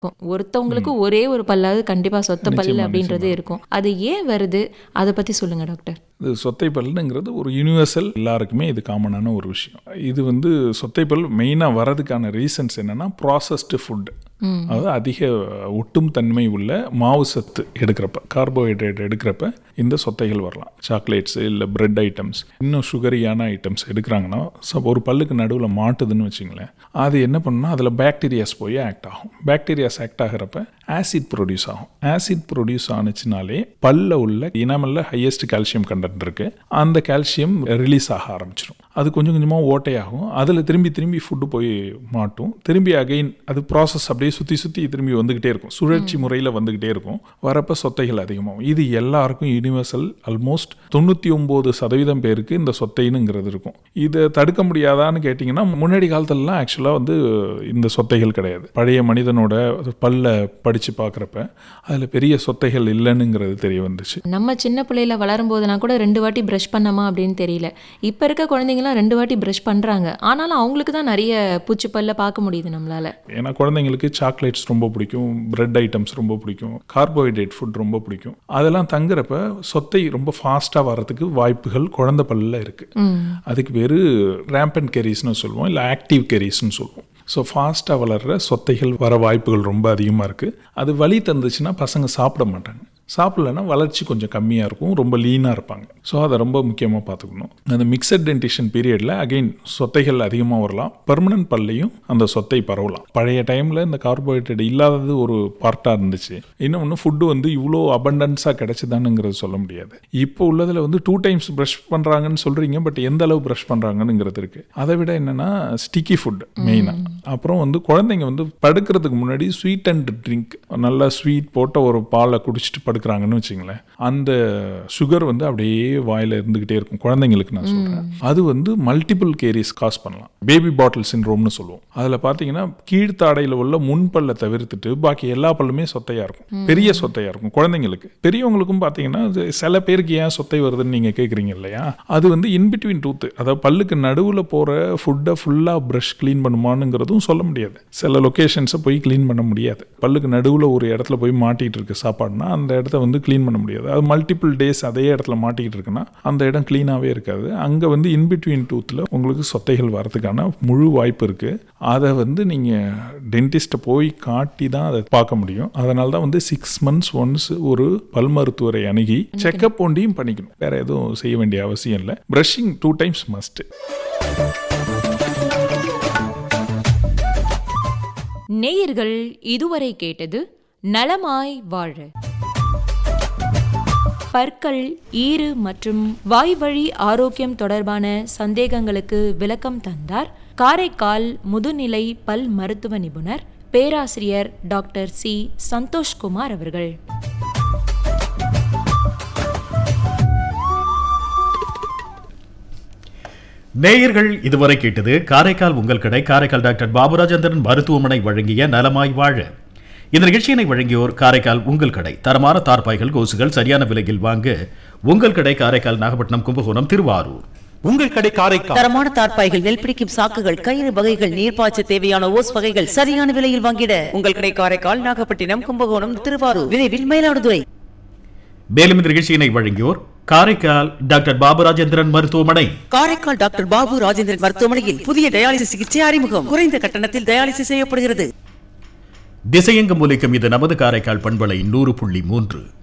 ஒருத்தவங்களுக்கு ஒரே ஒரு பல்லாவது கண்டிப்பா சொத்த பல் நிச்சயமா, அப்படின்றது இருக்கும் அது ஏன் வருது அதை பத்தி சொல்லுங்க டாக்டர் இது சொத்தை பல்லுங்கிறது ஒரு யூனிவர்சல் எல்லாருக்குமே இது காமனான ஒரு விஷயம் இது வந்து சொத்தை பல் மெயினாக வரதுக்கான ரீசன்ஸ் என்னன்னா ப்ராசஸ்டு ஃபுட் அதாவது அதிக ஒட்டும் தன்மை உள்ள மாவு சத்து எடுக்கிறப்ப கார்போஹைட்ரேட் எடுக்கிறப்ப இந்த சொத்தைகள் வரலாம் சாக்லேட்ஸ் இல்லை பிரெட் ஐட்டம்ஸ் இன்னும் சுகரியான ஐட்டம்ஸ் எடுக்கிறாங்கன்னா so ஒரு பல்லுக்கு நடுவில் மாட்டுதுன்னு வச்சுங்களேன் அது என்ன பண்ணுன்னா அதில் பாக்டீரியாஸ் போய் ஆக்ட் ஆகும் பாக்டீரியாஸ் ஆக்ட் ஆகிறப்ப ஆசிட் ப்ரொடியூஸ் ஆகும் ஆசிட் ப்ரொடியூஸ் ஆனிச்சுனாலே பல்ல உள்ள இனமல்ல ஹையஸ்ட் கால்சியம் கண்டென்ட் இருக்கு அந்த கால்சியம் ரிலீஸ் ஆக ஆரம்பிச்சிடும் அது கொஞ்சம் கொஞ்சமாக ஓட்டையாகும் அதில் திரும்பி திரும்பி ஃபுட்டு போய் மாட்டும் திரும்பி அகைன் அது ப்ராசஸ் அப்படியே சுற்றி சுற்றி திரும்பி வந்துக்கிட்டே இருக்கும் சுழற்சி முறையில் வந்துக்கிட்டே இருக்கும் வரப்ப சொத்தைகள் அதிகமாகும் இது எல்லாருக்கும் யூனிவர்சல் ஆல்மோஸ்ட் தொண்ணூற்றி ஒம்பது சதவீதம் பேருக்கு இந்த சொத்தைனுங்கிறது இருக்கும் இதை தடுக்க முடியாதான்னு கேட்டிங்கன்னா முன்னாடி காலத்துலலாம் ஆக்சுவலாக வந்து இந்த சொத்தைகள் கிடையாது பழைய மனிதனோட பல்ல படித்து பார்க்குறப்ப அதில் பெரிய சொத்தைகள் இல்லைன்னுங்கிறது தெரிய வந்துச்சு நம்ம சின்ன பிள்ளையில வளரும் போதுனா கூட ரெண்டு வாட்டி ப்ரஷ் பண்ணமா அப்படின்னு தெரியல இப்ப இருக்க குழந்தைங்கலாம் ரெண்டு வாட்டி ப்ரஷ் பண்றாங்க ஆனாலும் அவங்களுக்கு தான் நிறைய பூச்சி பல்ல பார்க்க முடியுது நம்மளால ஏன்னா குழந்தைங்களுக்கு சாக்லேட்ஸ் ரொம்ப பிடிக்கும் பிரெட் ஐட்டம்ஸ் ரொம்ப பிடிக்கும் கார்போஹைட்ரேட் ஃபுட் ரொம்ப பிடிக்கும் அதெல்லாம் தங்குறப்ப சொத்தை ரொம்ப ஃபாஸ்ட்டாக வர்றதுக்கு வாய்ப்புகள் குழந்தை பல்லில் இருக்குது அதுக்கு பேர் ரேம்பன் கெரிஸ்னு சொல்லுவோம் இல்லை ஆக்டிவ் கெரிஸ்னு சொல்லுவோம் ஸோ ஃபாஸ்ட்டாக வளர்கிற சொத்தைகள் வர வாய்ப்புகள் ரொம்ப அதிகமாக இருக்குது அது வலி தந்துச்சுன்னா பசங்க சாப்பிட மாட்டாங்க சாப்பிட்லன்னா வளர்ச்சி கொஞ்சம் கம்மியாக இருக்கும் ரொம்ப லீனாக இருப்பாங்க ஸோ அதை ரொம்ப முக்கியமாக பார்த்துக்கணும் அந்த மிக்சட் டென்டிஷன் பீரியடில் அகைன் சொத்தைகள் அதிகமாக வரலாம் பெர்மனன்ட் பல்லையும் அந்த சொத்தை பரவலாம் பழைய டைமில் இந்த கார்போஹைட்ரேட் இல்லாதது ஒரு பார்ட்டாக இருந்துச்சு இன்னொன்று ஃபுட்டு வந்து இவ்வளோ அபண்டன்ஸாக கிடைச்சதானுங்கிறது சொல்ல முடியாது இப்போ உள்ளதில் வந்து டூ டைம்ஸ் ப்ரஷ் பண்ணுறாங்கன்னு சொல்கிறீங்க பட் எந்த அளவு ப்ரஷ் பண்ணுறாங்கன்னுங்கிறது இருக்குது அதை விட என்னென்னா ஸ்டிக்கி ஃபுட் மெயினாக அப்புறம் வந்து குழந்தைங்க வந்து படுக்கிறதுக்கு முன்னாடி ஸ்வீட் அண்ட் ட்ரிங்க் நல்லா ஸ்வீட் போட்ட ஒரு பாலை குடிச்சிட்டு படுக்கிறாங்கன்னு வச்சுங்களேன் அந்த சுகர் வந்து அப்படியே வாயில் இருந்துக்கிட்டே இருக்கும் குழந்தைங்களுக்கு நான் சொல்கிறேன் அது வந்து மல்டிபிள் கேரிஸ் காஸ் பண்ணலாம் பேபி பாட்டில் சின்ரோம்னு சொல்லுவோம் அதில் பார்த்தீங்கன்னா கீழ்த்தாடையில் உள்ள முன்பல்லை தவிர்த்துட்டு பாக்கி எல்லா பல்லுமே சொத்தையாக இருக்கும் பெரிய சொத்தையாக இருக்கும் குழந்தைங்களுக்கு பெரியவங்களுக்கும் பார்த்தீங்கன்னா அது சில பேருக்கு ஏன் சொத்தை வருதுன்னு நீங்கள் கேட்குறீங்க இல்லையா அது வந்து இன்பிட்வீன் டூத்து அதாவது பல்லுக்கு நடுவில் போகிற ஃபுட்டை ஃபுல்லாக ப்ரஷ் க்ளீன் பண்ணுமானுங்கிறதும் சொல்ல முடியாது சில லொக்கேஷன்ஸை போய் க்ளீன் பண்ண முடியாது பல்லுக்கு நடுவில் ஒரு இடத்துல போய் மாட்டிகிட்டு இருக்க சாப்பாடுனா அந்த இடத்த வந்து க்ளீன் பண்ண முடியாது அது மல்டிபிள் டேஸ் அதே இடத்துல மாட்டிக்கிட்டு இருக்குன்னா அந்த இடம் க்ளீனாகவே இருக்காது அங்கே வந்து இன்பிட்வீன் டூத்தில் உங்களுக்கு சொத்தைகள் வரதுக்கான முழு வாய்ப்பு இருக்குது அதை வந்து நீங்கள் டென்டிஸ்ட்டை போய் காட்டி தான் அதை பார்க்க முடியும் அதனால தான் வந்து சிக்ஸ் மந்த்ஸ் ஒன்ஸ் ஒரு பல் மருத்துவரை அணுகி செக்கப் ஒண்டியும் பண்ணிக்கணும் வேற எதுவும் செய்ய வேண்டிய அவசியம் இல்லை ப்ரஷிங் டூ டைம்ஸ் மஸ்ட்டு நேயர்கள் இதுவரை கேட்டது நலமாய் வாழ பற்கள் ஈறு மற்றும் வாய்வழி ஆரோக்கியம் தொடர்பான சந்தேகங்களுக்கு விளக்கம் தந்தார் காரைக்கால் முதுநிலை பல் மருத்துவ நிபுணர் பேராசிரியர் டாக்டர் சி சந்தோஷ்குமார் அவர்கள் நேயர்கள் இதுவரை கேட்டது காரைக்கால் உங்கள் கடை காரைக்கால் டாக்டர் பாபுராஜேந்திரன் மருத்துவமனை வழங்கிய நலமாய் வாழ இந்த நிகழ்ச்சியினை வழங்கியோர் காரைக்கால் உங்கள் கடை தரமான தார்பாய்கள் கோசுகள் சரியான விலையில் வாங்க உங்கள் கடை காரைக்கால் நாகப்பட்டினம் கும்பகோணம் திருவாரூர் உங்கள் கடை காரைக்கால் தரமான தார்ப்பாய்கள் நெல் பிடிக்கும் சாக்குகள் கயிறு வகைகள் நீர்ப்பாய்ச்ச தேவையான ஓஸ் வகைகள் சரியான விலையில் வாங்கிட உங்கள் கடை காரைக்கால் நாகப்பட்டினம் கும்பகோணம் திருவாரூர் விரைவில் மயிலாடுதுறை மேலும் இந்த நிகழ்ச்சியினை வழங்கியோர் காரைக்கால் டாக்டர் பாபுராஜேந்திரன் மருத்துவமனை காரைக்கால் டாக்டர் பாபு ராஜேந்திரன் மருத்துவமனையில் புதிய டயாலிசிஸ் சிகிச்சை அறிமுகம் குறைந்த கட்டணத்தில் டயாலிசிஸ் செய்யப்படுகிறது திசையெங்கும் ஒலிக்கும் இது நமது காரைக்கால் பண்பலை நூறு புள்ளி மூன்று